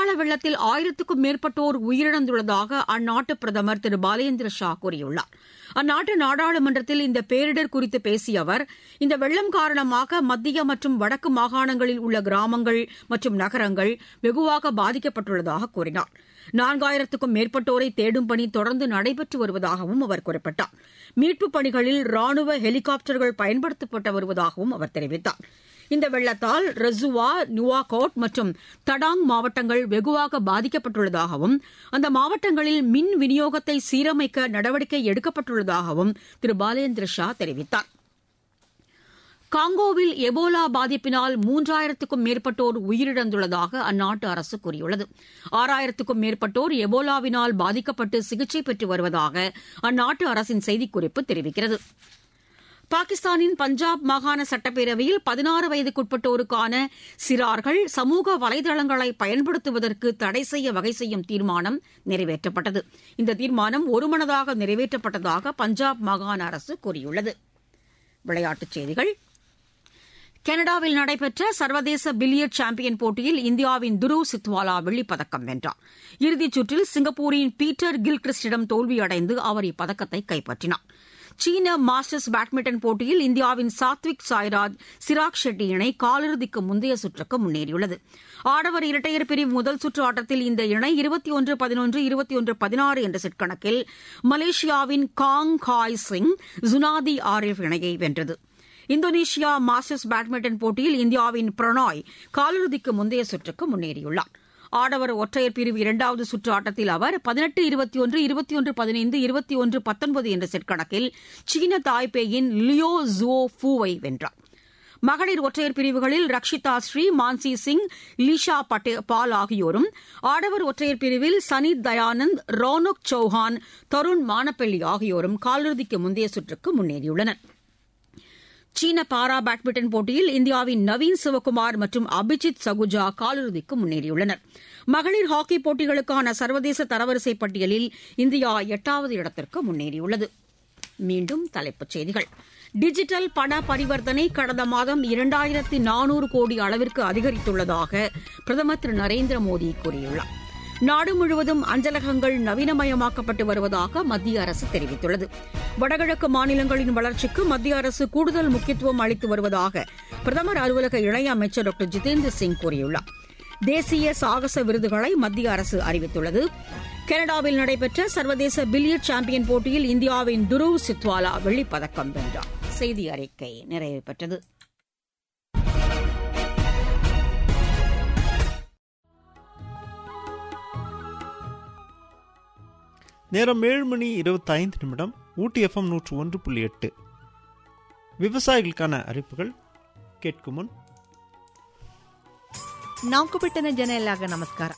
நேபாள வெள்ளத்தில் ஆயிரத்துக்கும் மேற்பட்டோர் உயிரிழந்துள்ளதாக அந்நாட்டு பிரதமர் திரு பாலேந்திர ஷா கூறியுள்ளார் அந்நாட்டு நாடாளுமன்றத்தில் இந்த பேரிடர் குறித்து பேசிய அவர் இந்த வெள்ளம் காரணமாக மத்திய மற்றும் வடக்கு மாகாணங்களில் உள்ள கிராமங்கள் மற்றும் நகரங்கள் வெகுவாக பாதிக்கப்பட்டுள்ளதாக கூறினார் நான்காயிரத்துக்கும் மேற்பட்டோரை தேடும் பணி தொடர்ந்து நடைபெற்று வருவதாகவும் அவர் குறிப்பிட்டார் மீட்புப் பணிகளில் ராணுவ ஹெலிகாப்டர்கள் பயன்படுத்தப்பட்டு வருவதாகவும் அவர் தெரிவித்தார் இந்த வெள்ளத்தால் ரசுவா நுவாகோட் மற்றும் தடாங் மாவட்டங்கள் வெகுவாக பாதிக்கப்பட்டுள்ளதாகவும் அந்த மாவட்டங்களில் மின் விநியோகத்தை சீரமைக்க நடவடிக்கை எடுக்கப்பட்டுள்ளதாகவும் திரு பாலேந்திர ஷா தெரிவித்தார் காங்கோவில் எபோலா பாதிப்பினால் மூன்றாயிரத்துக்கும் மேற்பட்டோர் உயிரிழந்துள்ளதாக அந்நாட்டு அரசு கூறியுள்ளது ஆறாயிரத்துக்கும் மேற்பட்டோர் எபோலாவினால் பாதிக்கப்பட்டு சிகிச்சை பெற்று வருவதாக அந்நாட்டு அரசின் செய்திக்குறிப்பு தெரிவிக்கிறது பாகிஸ்தானின் பஞ்சாப் மாகாண சட்டப்பேரவையில் பதினாறு வயதுக்குட்பட்டோருக்கான சிறார்கள் சமூக வலைதளங்களை பயன்படுத்துவதற்கு தடை செய்ய வகை செய்யும் தீர்மானம் நிறைவேற்றப்பட்டது இந்த தீர்மானம் ஒருமனதாக நிறைவேற்றப்பட்டதாக பஞ்சாப் மாகாண அரசு கூறியுள்ளது விளையாட்டுச் செய்திகள் கனடாவில் நடைபெற்ற சர்வதேச பில்லியர்ட் சாம்பியன் போட்டியில் இந்தியாவின் துருவ் சித்வாலா வெள்ளிப்பதக்கம் வென்றார் இறுதிச் சுற்றில் சிங்கப்பூரின் பீட்டர் கில்கிறிஸ்டிடம் தோல்வியடைந்து அவர் இப்பதக்கத்தை கைப்பற்றினார் சீன மாஸ்டர்ஸ் பேட்மிண்டன் போட்டியில் இந்தியாவின் சாத்விக் சாய்ராஜ் சிராக் ஷெட்டி இணை காலிறுதிக்கு முந்தைய சுற்றுக்கு முன்னேறியுள்ளது ஆடவர் இரட்டையர் பிரிவு முதல் சுற்று ஆட்டத்தில் இந்த இணை இருபத்தி ஒன்று பதினொன்று இருபத்தி ஒன்று பதினாறு என்ற செட் கணக்கில் மலேசியாவின் காங் காய் சிங் ஜுனாதி ஆரிஃப் இணையை வென்றது இந்தோனேஷியா மாஸ்டர்ஸ் பேட்மிண்டன் போட்டியில் இந்தியாவின் பிரணாய் காலிறுதிக்கு முந்தைய சுற்றுக்கு முன்னேறியுள்ளார் ஆடவர் ஒற்றையர் பிரிவு இரண்டாவது சுற்று ஆட்டத்தில் அவர் பதினெட்டு இருபத்தி ஒன்று இருபத்தி ஒன்று பதினைந்து இருபத்தி ஒன்று பத்தொன்பது என்ற செட் கணக்கில் சீன தாய்பேயின் லியோ ஜுவோ ஃபூவை வென்றார் மகளிர் ஒற்றையர் பிரிவுகளில் ரக்ஷிதா ஸ்ரீ மான்சி சிங் லீஷா பட்டே பால் ஆகியோரும் ஆடவர் ஒற்றையர் பிரிவில் சனித் தயானந்த் ரோனக் சௌஹான் தருண் மானப்பள்ளி ஆகியோரும் காலிறுதிக்கு முந்தைய சுற்றுக்கு முன்னேறியுள்ளனா் சீன பாரா பேட்மிண்டன் போட்டியில் இந்தியாவின் நவீன் சிவகுமார் மற்றும் அபிஜித் சகுஜா காலிறுதிக்கு முன்னேறியுள்ளனர் மகளிர் ஹாக்கி போட்டிகளுக்கான சர்வதேச தரவரிசை பட்டியலில் இந்தியா எட்டாவது இடத்திற்கு முன்னேறியுள்ளது மீண்டும் தலைப்புச் செய்திகள் டிஜிட்டல் பண பரிவர்த்தனை கடந்த மாதம் இரண்டாயிரத்தி நானூறு கோடி அளவிற்கு அதிகரித்துள்ளதாக பிரதமர் திரு நரேந்திர மோடி கூறியுள்ளார் நாடு முழுவதும் அஞ்சலகங்கள் நவீனமயமாக்கப்பட்டு வருவதாக மத்திய அரசு தெரிவித்துள்ளது வடகிழக்கு மாநிலங்களின் வளர்ச்சிக்கு மத்திய அரசு கூடுதல் முக்கியத்துவம் அளித்து வருவதாக பிரதமர் அலுவலக இணையமைச்சர் டாக்டர் ஜிதேந்திர சிங் கூறியுள்ளார் தேசிய சாகச விருதுகளை மத்திய அரசு அறிவித்துள்ளது கனடாவில் நடைபெற்ற சர்வதேச பில்லியர்ட் சாம்பியன் போட்டியில் இந்தியாவின் துருவ் சித்வாலா வெள்ளிப்பதக்கம் வென்றார் செய்தி அறிக்கை நிறைவு பெற்றது நேரம் ஏழு மணி இருபத்தைந்து நிமிடம் ஊட்டி எஃப்எம் நூற்று ஒன்று புள்ளி எட்டு விவசாயிகளுக்கான அறிவிப்புகள் கேட்கும் முன் ನಾಲ್ಕು ಬಿಟ್ಟನ ಜನ ಎಲ್ಲಾಗ ನಮಸ್ಕಾರ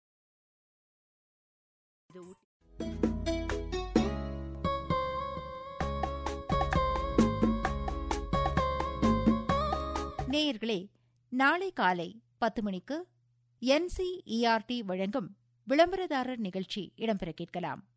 நேயர்களே நாளை காலை பத்து மணிக்கு என்சிஇஆர்டி வழங்கும் விளம்பரதாரர் நிகழ்ச்சி இடம்பெற கேட்கலாம்